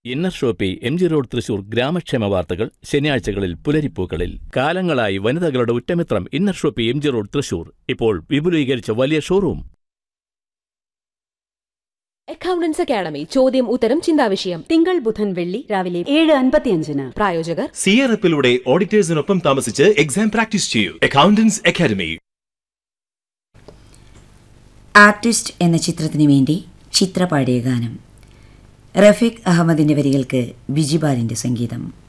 inner shoppe M G road Thrissur ഗ്രാമക്ഷേമ വാർത്തകൾ ശനിയാഴ്ചകളിൽ പുലരിപ്പൂക്കളിൽ കാലങ്ങളായി വനിതകളുടെ ഉറ്റമിത്രം inner shoppe M G road Thrissur ഇപ്പോൾ വിപുലീകരിച്ച വലിയ ഷോറൂം അക്കൗണ്ടൻസ് അക്കാഡമി ചോദ്യം ഉത്തരം ചിന്താവിഷയം തിങ്കൾ ബുധൻ വെള്ളി രാവിലെ ഏഴ് അൻപത്തിയഞ്ചിന് പ്രായോജകർ സി ആർ എഫിലൂടെ ഓഡിറ്റേഴ്സിനൊപ്പം താമസിച്ച് എക്സാം പ്രാക്ടീസ് ചെയ്യൂ അക്കൗണ്ടൻസ് അക്കാദമി ആർട്ടിസ്റ്റ് എന്ന ചിത്രത്തിനു വേണ്ടി ചിത്ര പാടിയ ഗാനം റഫീഖ് അഹമ്മദിന്റെ വരികൾക്ക് ബിജിബാലിന്റെ സംഗീതം